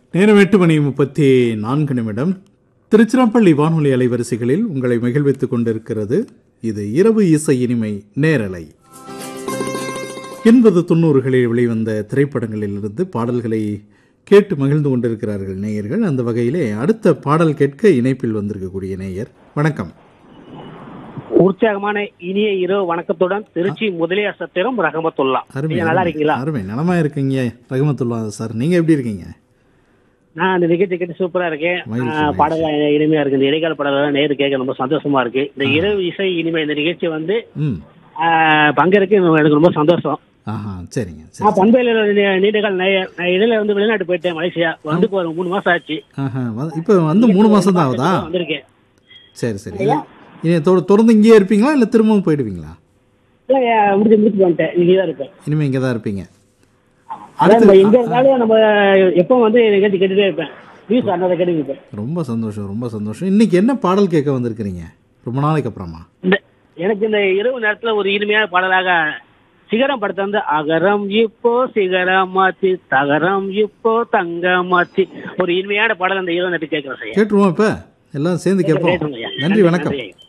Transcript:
நேரம் எட்டு மணி முப்பத்தி நான்கு நிமிடம் திருச்சிராப்பள்ளி வானொலி அலைவரிசைகளில் உங்களை மகிழ்வித்துக் கொண்டிருக்கிறது இது இரவு இசை இனிமை நேரலை எண்பது தொண்ணூறுகளில் வெளிவந்த திரைப்படங்களிலிருந்து பாடல்களை கேட்டு மகிழ்ந்து கொண்டிருக்கிறார்கள் நேயர்கள் அந்த வகையிலே அடுத்த பாடல் கேட்க இணைப்பில் வந்திருக்கக்கூடிய நேயர் வணக்கம் உற்சாகமான இனிய இரவு வணக்கத்துடன் திருச்சி முதலியார் சத்திரம் ரஹமத்துல்லா அருமை நீங்க நல்லா அருமை, இருக்கீங்களா அருமை நலமா இருக்கீங்க ரகுமத்துல்லா சார் நீங்க எப்படி இருக்கீங்க நான் அந்த நிகழ்ச்சி கேட்டு சூப்பரா இருக்கேன் மகிழ்ச்சி, ஆஹ், மகிழ்ச்சி. பாடல்கள் இனிமையா இருக்கு இந்த இடைக்கால பாடல்கள் நேரு கேட்க ரொம்ப சந்தோஷமா இருக்கு இந்த இரவு இசை இனிமை இந்த நிகழ்ச்சி வந்து ம் ஆஹ், பங்கேற்க எனக்கு ரொம்ப சந்தோஷம் ஆஹா சரிங்க சரி நான் பண்பையில நீ- நீண்ட கால நேயர். நான் இடையில வந்து வெளிநாட்டு போயிட்டேன் மலேசியா வந்து இப்போ ஒரு மூணு மாசம் ஆச்சு ஆஹா வ- இப்போ வந்து மூணு மாசம் தான் ஆகுதா வந்திருக்கேன் சரி சரி இல்ல இனி தொ- தொடர்ந்து இங்கேயே இருப்பீங்களா இல்லை திரும்பவும் போயிடுவீங்களா இல்ல, முடிச்சு முடிச்சு வந்துட்டேன் இங்கே தான் இருப்பேன் இனிமே இங்கே தான் இருப்பீங்க அதான் நம்ம எங்க இருந்தாலும் நம்ம எப்போ வந்து நிகழ்ச்சி கேட்டுட்டே இருப்பேன் நியூஸ் அண்ணாத கேட்டு இருப்பேன் ரொம்ப சந்தோஷம் ரொம்ப சந்தோஷம் இன்னைக்கு என்ன பாடல் கேட்க வந்திருக்கிறீங்க ரொம்ப நாளைக்கு அப்புறமா இந்த எனக்கு இந்த இரவு நேரத்துல ஒரு இனிமையான பாடலாக சிகரம் படத்தை வந்து அகரம் இப்போ சிகரம் மாத்தி தகரம் இப்போ தங்க மாத்தி ஒரு இனிமையான பாடல் அந்த இரவு நேரத்துக்கு கேட்கிறேன் ஐயா கேட்டுருவோம் இப்போ எல்லாம் சேர்ந்து கேட்போம் கேட்டுருங்க ஐயா. நன்றி வணக்கம் நன்றி ஐயா.